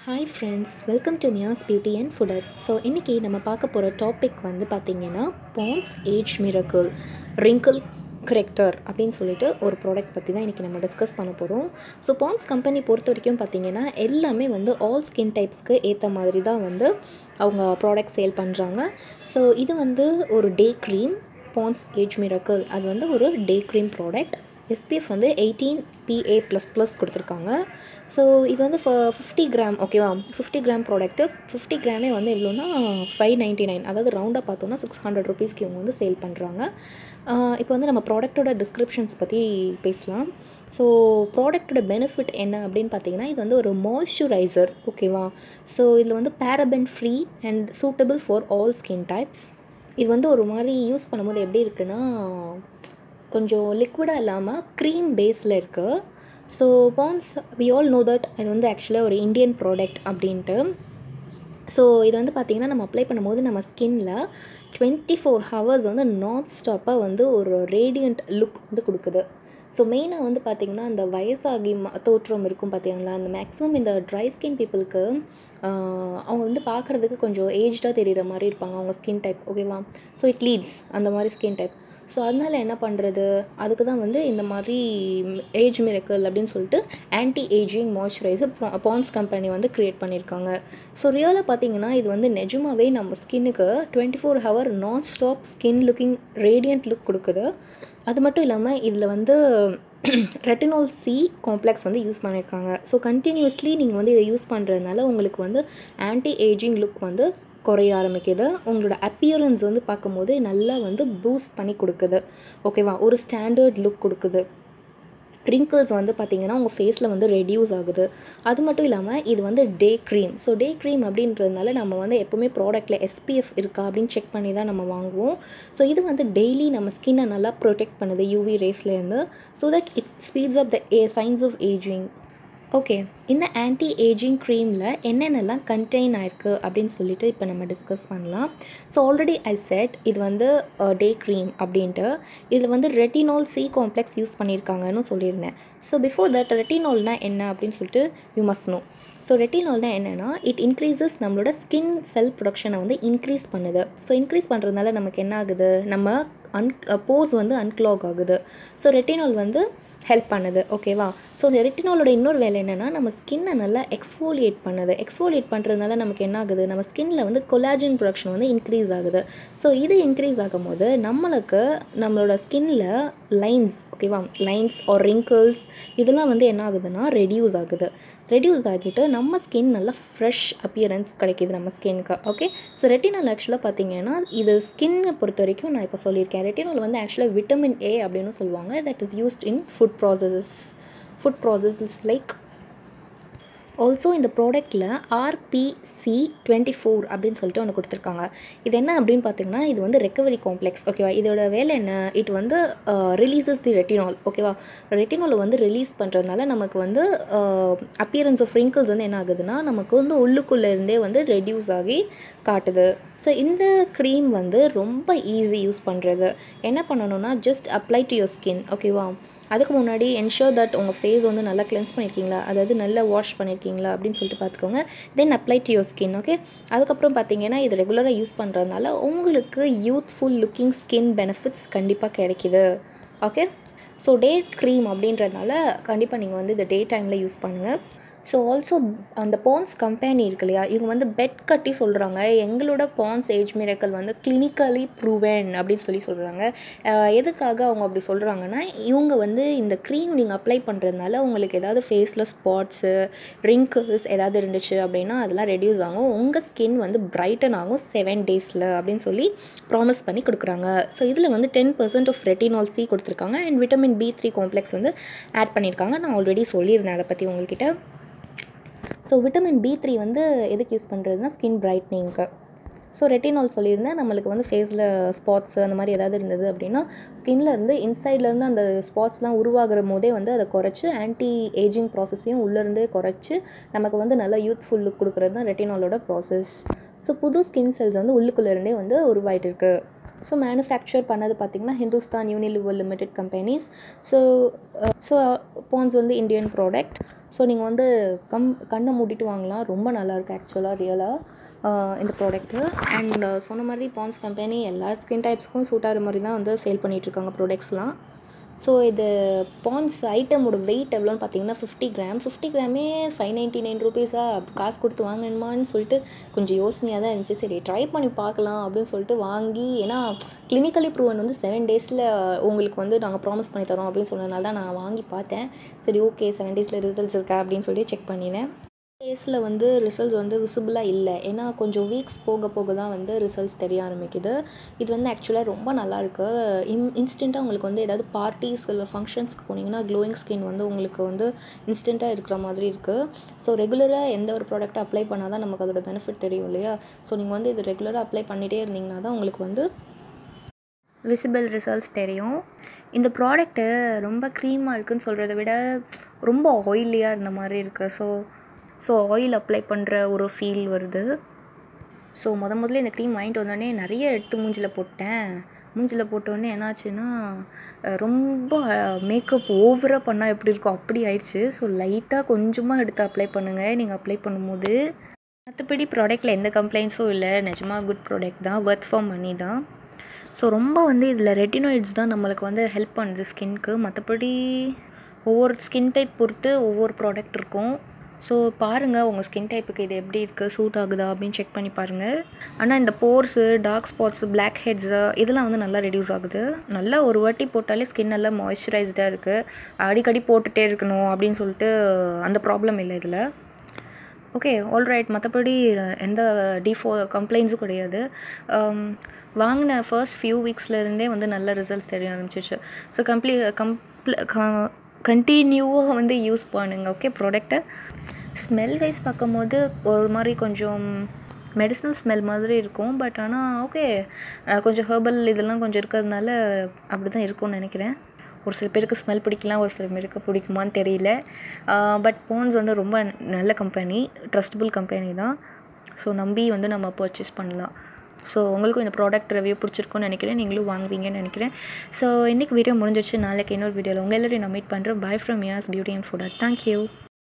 hi friends welcome to Mia's beauty and food so இன்றைக்கி நம்ம பார்க்க போகிற டாபிக் வந்து பார்த்திங்கன்னா Pond's age miracle wrinkle corrector அப்படின்னு சொல்லிட்டு ஒரு ப்ராடக்ட் பற்றி தான் இன்றைக்கி நம்ம டிஸ்கஸ் பண்ண போகிறோம் ஸோ பான்ஸ் கம்பெனி பொறுத்த வரைக்கும் பார்த்திங்கன்னா எல்லாமே வந்து ஆல் ஸ்கின் டைப்ஸ்க்கு ஏற்ற மாதிரி தான் வந்து அவங்க ப்ராடக்ட் சேல் பண்ணுறாங்க ஸோ இது வந்து ஒரு day cream Pond's age miracle அது வந்து ஒரு டே க்ரீம் ப்ராடக்ட் எஸ்பிஎஃப் வந்து எயிட்டீன் பிஏ ப்ளஸ் ப்ளஸ் கொடுத்துருக்காங்க ஸோ இது வந்து ஃபிஃப்டி கிராம் ஓகேவா ஃபிஃப்டி கிராம் ப்ராடக்ட்டு ஃபிஃப்டி கிராமே வந்து எவ்வளோனா ஃபைவ் நைன்ட்டி நைன் அதாவது ரவுண்டாக பார்த்தோன்னா சிக்ஸ் ஹண்ட்ரட் ருபீஸ்க்கு இவங்க வந்து சேல் பண்ணுறாங்க இப்போ வந்து நம்ம ப்ராடக்ட்டோட டிஸ்கிரிப்ஷன்ஸ் பற்றி பேசலாம் ஸோ ப்ராடக்ட்டோட பெனிஃபிட் என்ன அப்படின்னு பார்த்தீங்கன்னா இது வந்து ஒரு மாய்ஸ்சரைசர் ஓகேவா ஸோ இதில் வந்து paraben free and suitable for all skin types இது வந்து ஒரு மாதிரி யூஸ் பண்ணும்போது எப்படி இருக்குன்னா கொஞ்சம் லிக்விடாக இல்லாமல் க்ரீம் பேஸில் இருக்குது so Pond's we all know that இது வந்து ஆக்சுவலாக ஒரு இந்தியன் ப்ராடக்ட் அப்படின்ட்டு ஸோ இது வந்து பார்த்திங்கன்னா நம்ம அப்ளை பண்ணும்போது நம்ம ஸ்கின்ல டுவெண்ட்டி ஃபோர் ஹவர்ஸ் வந்து நான் ஸ்டாப்பாக வந்து ஒரு ரேடியண்ட் லுக் வந்து கொடுக்குது ஸோ மெயினாக வந்து பார்த்திங்கன்னா அந்த வயசாகி ம தோற்றம் இருக்கும் பார்த்தீங்களா அந்த மேக்ஸிமம் இந்த ட்ரை ஸ்கின் பீப்புளுக்கு அவங்க வந்து பார்க்குறதுக்கு கொஞ்சம் ஏஜ்டாக தெரிகிற மாதிரி இருப்பாங்க அவங்க ஸ்கின் டைப் ஓகேவா ஸோ இட் லீட்ஸ் அந்த மாதிரி ஸ்கின் டைப் ஸோ அதனால் என்ன பண்ணுறது அதுக்கு தான் வந்து இந்த மாதிரி ஏஜ் மிரக்கல் அப்படின்னு சொல்லிட்டு anti ageing moisturiser Pond's company வந்து க்ரியேட் பண்ணியிருக்காங்க ஸோ ரியலாக பார்த்தீங்கன்னா இது வந்து நிஜமாகவே நம்ம ஸ்கின்னுக்கு twenty four hour non stop skin looking radiant look கொடுக்குது அது மட்டும் இல்லாமல் இதில் வந்து ரெட்டினால் சி காம்ப்ளெக்ஸ் வந்து யூஸ் பண்ணியிருக்காங்க ஸோ கண்டினியூஸ்லி நீங்கள் வந்து இதை யூஸ் பண்ணுறதுனால உங்களுக்கு வந்து ஆன்டி ஏஜிங் லுக் வந்து குறைய ஆரம்பிக்குது உங்களோட அப்பியரன்ஸ் வந்து பார்க்கும்போது நல்லா வந்து பூஸ்ட் பண்ணி கொடுக்குது ஓகேவா ஒரு ஸ்டாண்டர்ட் லுக் கொடுக்குது ரிங்கிள்ஸ் வந்து பார்த்திங்கன்னா உங்கள் ஃபேஸில் வந்து ரெடியூஸ் ஆகுது அது மட்டும் இல்லாமல் இது வந்து day cream so day cream அப்படின்றதுனால நம்ம வந்து எப்போவுமே ப்ராடக்ட்டில் எஸ்பிஎஃப் இருக்கா அப்படின்னு செக் பண்ணி தான் நம்ம வாங்குவோம் ஸோ இது வந்து டெய்லி நம்ம ஸ்கின்னை நல்லா ப்ரொடெக்ட் பண்ணுது யூவி ரேஸ்லேருந்து so that it speeds up the a signs of ageing okay இந்த ஆன்டி ஏஜிங் க்ரீமில் என்னென்னலாம் கண்டெயின் ஆயிருக்கு அப்படின்னு சொல்லிட்டு இப்போ நம்ம டிஸ்கஸ் பண்ணலாம் ஸோ ஆல்ரெடி ஐ செட் இது வந்து டே க்ரீம் அப்படின்ட்டு இதில் வந்து ரெட்டினால் சி காம்ப்ளெக்ஸ் யூஸ் பண்ணியிருக்காங்கன்னு சொல்லியிருந்தேன் ஸோ பிஃபோர் தட் ரெட்டினால்னால் என்ன அப்படின்னு சொல்லிட்டு யூ மஸ்ட் நோ ஸோ ரெட்டினால்னால் என்னென்னா இட் இன்க்ரீசஸ் நம்மளோட ஸ்கின் செல் ப்ரொடக்ஷனை வந்து இன்க்ரீஸ் பண்ணுது ஸோ இன்க்ரீஸ் பண்ணுறதுனால நமக்கு என்ன ஆகுது நம்ம அன் போஸ் வந்து அன்க்ளாக் ஆகுது ஸோ ரெட்டினால் வந்து ஹெல்ப் பண்ணுது ஓகேவா ஸோ இந்த ரெட்டினாலோட இன்னொரு வேலை என்னென்னா நம்ம ஸ்கின்னை நல்லா எக்ஸ்ஃபோலியேட் பண்ணுது எக்ஸ்ஃபோலியேட் பண்ணுறதுனால நமக்கு என்ன ஆகுது நம்ம ஸ்கின்னில் வந்து கொலாஜின் ப்ரொடக்ஷன் வந்து இன்க்ரீஸ் ஆகுது ஸோ இது இன்க்ரீஸ் ஆகும்போது நம்மளுக்கு நம்மளோட ஸ்கின்னில் லைன்ஸ் ஓகேவா லைன்ஸ் ஆர் ரிங்கிள்ஸ் இதெல்லாம் வந்து என்ன ஆகுதுன்னா ரெடியூஸ் ஆகுது ரெடியூஸ் ஆகிட்டு நம்ம ஸ்கின் நல்லா ஃப்ரெஷ் அப்பியரன்ஸ் கிடைக்கிது நம்ம ஸ்கின்னுக்கு ஓகே ஸோ ரெட்டினால் ஆக்சுவலாக பார்த்தீங்கன்னா இது ஸ்கின்னை பொறுத்த வரைக்கும் நான் இப்போ சொல்லியிருக்கேன் ரெட்டினால் வந்து ஆக்சுவலாக விட்டமின் ஏ அப்படின்னு சொல்லுவாங்க that is used in food processes food processes like also இந்த ப்ராடக்ட்டில் ஆர்பிசி டுவெண்ட்டி ஃபோர் அப்படின்னு சொல்லிட்டு ஒன்று கொடுத்துருக்காங்க இது என்ன அப்படின்னு பார்த்தீங்கன்னா இது வந்து ரெக்கவரி காம்ப்ளெக்ஸ் ஓகேவா இதோட வேலை என்ன இட் வந்து ரிலீசஸ் தி ரெட்டினால் ஓகேவா ரெட்டினாலை வந்து ரிலீஸ் பண்ணுறதுனால நமக்கு வந்து அப்பியரன்ஸ் ஆஃப் ரிங்கிள்ஸ் வந்து என்ன ஆகுதுன்னா நமக்கு வந்து உள்ளுக்குள்ளே இருந்தே வந்து ரெடியூஸ் ஆகி காட்டுது ஸோ இந்த க்ரீம் வந்து ரொம்ப ஈஸி யூஸ் பண்ணுறது என்ன பண்ணணும்னா just apply to your skin ஓகேவா அதுக்கு முன்னாடி என்ஷோர் தட் உங்கள் ஃபேஸ் வந்து நல்லா கிளென்ஸ் பண்ணியிருக்கீங்களா அதாவது நல்லா வாஷ் பண்ணியிருக்கீங்களா அப்படின்னு சொல்லிட்டு பார்த்துக்கோங்க then apply to your skin okay அதுக்கப்புறம் பார்த்தீங்கன்னா இது ரெகுலராக யூஸ் பண்ணுறதுனால உங்களுக்கு யூத்ஃபுல் லுக்கிங் ஸ்கின் பெனிஃபிட்ஸ் கண்டிப்பாக கிடைக்கிது ஓகே ஸோ டே க்ரீம் அப்படின்றதுனால கண்டிப்பாக நீங்கள் வந்து இந்த டே டைமில் யூஸ் பண்ணுங்கள் ஸோ ஆல்சோ அந்த பான்ஸ் கம்பெனி இருக்கு இல்லையா இவங்க வந்து பெட் கட்டி சொல்கிறாங்க எங்களோட பான்ஸ் ஏஜ் மிரக்கல் வந்து கிளினிக்கலி ப்ரூவன் அப்படின்னு சொல்லி சொல்கிறாங்க எதுக்காக அவங்க அப்படி சொல்கிறாங்கன்னா இவங்க வந்து இந்த க்ரீம் நீங்கள் அப்ளை பண்ணுறதுனால உங்களுக்கு ஏதாவது ஃபேஸில் ஸ்பாட்ஸு ரிங்கிள்ஸ் ஏதாவது இருந்துச்சு அப்படின்னா அதெல்லாம் ரெடியூஸ் ஆகும் உங்கள் ஸ்கின் வந்து பிரைட்டன் ஆகும் செவன் டேஸில் அப்படின்னு சொல்லி ப்ராமிஸ் பண்ணி கொடுக்குறாங்க ஸோ இதில் வந்து ten percent of retinol C கொடுத்துருக்காங்க and vitamin B three complex வந்து ஆட் பண்ணியிருக்காங்க நான் ஆல்ரெடி சொல்லியிருந்தேன் அதை பற்றி உங்கள்கிட்ட ஸோ விட்டமின் பி த்ரீ வந்து எதுக்கு யூஸ் பண்ணுறதுனா ஸ்கின் பிரைட்னிங்க்கு ஸோ ரெட்டினால் சொல்லியிருந்தேன் நம்மளுக்கு வந்து ஃபேஸில் ஸ்பாட்ஸ் அந்த மாதிரி ஏதாவது இருந்தது அப்படின்னா ஸ்கின்ல இருந்து இன்சைட்லேருந்து அந்த ஸ்பாட்ஸ்லாம் உருவாகிற போதே வந்து அதை குறைச்சி ஆன்டி ஏஜிங் ப்ராசஸையும் உள்ளேருந்தே குறைச்சி நமக்கு வந்து நல்லா யூத்ஃபுல் லுக் கொடுக்குறது தான் ரெட்டினாலோட ப்ராசஸ் ஸோ புது ஸ்கின் செல்ஸ் வந்து உள்ளுக்குள்ளேருந்தே வந்து உருவாயிட்டு இருக்கு ஸோ மேனுஃபேக்சர் பண்ணது பார்த்திங்கன்னா Hindustan Unilever limited companies so so Pond's வந்து இந்தியன் ப்ராடக்ட் ஸோ நீங்கள் வந்து கம் கண்ணை மூடிட்டு வாங்கலாம் ரொம்ப நல்லாயிருக்கு ஆக்சுவலாக ரியலாக இந்த ப்ராடக்ட்டு அண்ட் சொன்ன மாதிரி பான்ஸ் கம்பெனி எல்லா ஸ்கின் டைப்ஸ்க்கும் சூட் ஆகிற மாதிரி தான் வந்து சேல் பண்ணிகிட்ருக்காங்க ப்ராடக்ட்ஸ்லாம் ஸோ இது பான்ஸ் ஐட்டமோட வெயிட் எவ்வளோன்னு பார்த்தீங்கன்னா ஃபிஃப்டி கிராம் ஃபிஃப்டி கிராமே ஃபைவ் நைன்ட்டி நைன் ருபீஸா காசு கொடுத்து வாங்கணுமான்னு சொல்லிட்டு கொஞ்சம் யோசனையாக தான் இருந்துச்சு சரி ட்ரை பண்ணி பார்க்கலாம் அப்படின்னு சொல்லிட்டு வாங்கி ஏன்னா கிளினிக்கலி ப்ரூவன் வந்து செவன் டேஸில் உங்களுக்கு வந்து நாங்கள் ப்ராமிஸ் பண்ணி தரோம் அப்படின்னு சொன்னதுனால தான் நான் வாங்கி பார்த்தேன் சரி ஓகே செவன் டேஸில் ரிசல்ட்ஸ் இருக்கா அப்படின்னு சொல்லி செக் பண்ணினேன் டேஸில் வந்து ரிசல்ட்ஸ் வந்து விசிபிளாக இல்லை ஏன்னா கொஞ்சம் வீக்ஸ் போக போக தான் வந்து ரிசல்ட்ஸ் தெரிய ஆரம்பிக்குது இது வந்து ஆக்சுவலாக ரொம்ப நல்லாயிருக்கு இன் இன்ஸ்டண்ட்டாக உங்களுக்கு வந்து ஏதாவது பார்ட்டிஸ் இல்லை ஃபங்க்ஷன்ஸ்க்கு போனீங்கன்னா க்ளோயிங் ஸ்கின் வந்து உங்களுக்கு வந்து இன்ஸ்டண்ட்டாக இருக்கிற மாதிரி இருக்குது ஸோ ரெகுலராக எந்த ஒரு ப்ராடக்ட்டை அப்ளை பண்ணால் தான் நமக்கு அதோட பெனிஃபிட் தெரியும் இல்லையா ஸோ நீங்கள் வந்து இது ரெகுலராக அப்ளை பண்ணிகிட்டே இருந்தீங்கன்னா தான் உங்களுக்கு வந்து விசிபிள் ரிசல்ட்ஸ் தெரியும் இந்த ப்ராடக்ட்டு ரொம்ப க்ரீமாக இருக்குதுன்னு சொல்கிறத விட ரொம்ப ஆயிலியாக இருந்த மாதிரி இருக்குது ஸோ ஸோ ஆயில் அப்ளை பண்ணுற ஒரு ஃபீல் வருது ஸோ முத முதல்ல இந்த க்ரீம் வாங்கிட்டு வந்தோடனே நிறைய எடுத்து மூஞ்சில் போட்டேன் மூஞ்சில் போட்டோடனே என்னாச்சுன்னா ரொம்ப மேக்கப் ஓவராக பண்ணால் எப்படி இருக்கும் அப்படி ஆயிடுச்சு ஸோ லைட்டாக கொஞ்சமாக எடுத்து அப்ளை பண்ணுங்கள் நீங்கள் அப்ளை பண்ணும்போது மற்றபடி ப்ராடக்ட்டில் எந்த கம்ப்ளைண்ட்ஸும் இல்லை நிஜமாக குட் ப்ராடக்ட் தான் ஒர்த் ஃபார் மணி தான் ஸோ ரொம்ப வந்து இதில் ரெட்டினாய்ட்ஸ் தான் நம்மளுக்கு வந்து ஹெல்ப் பண்ணுது ஸ்கின்க்கு மற்றபடி ஒவ்வொரு ஸ்கின் டைப் பொறுத்து ஒவ்வொரு ப்ராடக்ட் இருக்கும் ஸோ பாருங்கள் உங்கள் ஸ்கின் டைப்புக்கு இது எப்படி இருக்குது சூட் ஆகுதா அப்படின்னு செக் பண்ணி பாருங்கள் ஆனால் இந்த pores dark spots blackheads இதெல்லாம் வந்து நல்லா ரெடியூஸ் ஆகுது நல்லா ஒரு வாட்டி போட்டாலே ஸ்கின் நல்லா மாய்ஸ்சரைஸ்டாக இருக்குது அடிக்கடி போட்டுகிட்டே இருக்கணும் அப்படின்னு சொல்லிட்டு அந்த ப்ராப்ளம் இல்லை இதில் ஓகே ஆல்ரைட் மற்றபடி எந்த டிஃபோ கம்ப்ளைண்ட்ஸும் கிடையாது வாங்கின ஃபர்ஸ்ட் ஃபியூ வீக்ஸ்லேருந்தே வந்து நல்ல ரிசல்ட்ஸ் தெரிய ஆரம்பிச்சிச்சு ஸோ கம்ப்ளீ கம்ப்ள கண்டினியூவாக வந்து யூஸ் பண்ணுங்க ஓகே ப்ராடக்டை ஸ்மெல் வைஸ் பார்க்கும்போது ஒரு மாதிரி கொஞ்சம் மெடிசனல் ஸ்மெல் மாதிரி இருக்கும் பட் ஆனால் ஓகே கொஞ்சம் ஹெர்பல் இதெல்லாம் கொஞ்சம் இருக்கிறதுனால அப்படி தான் இருக்கும்னு நினைக்கிறேன் ஒரு சில பேருக்கு ஸ்மெல் பிடிக்கலாம் ஒரு சில பேருக்கு பிடிக்குமான்னு தெரியல பட் போன்ஸ் வந்து ரொம்ப நல்ல கம்பெனி ட்ரஸ்டபுள் கம்பெனி தான் ஸோ நம்பி வந்து நம்ம பர்ச்சேஸ் பண்ணலாம் ஸோ உங்களுக்கும் இந்த ப்ராடக்ட் ரிவ்யூ பிடிச்சிருக்குன்னு நினைக்கிறேன் நீங்களும் வாங்குவீங்கன்னு நினைக்கிறேன் ஸோ இன்றைக்கி வீடியோ முடிஞ்சிச்சு நாளைக்கு இன்னொரு வீடியோவில் உங்கள் எல்லோரையும் நான் மீட் பண்ணுறேன் bye from Yas beauty and food thank you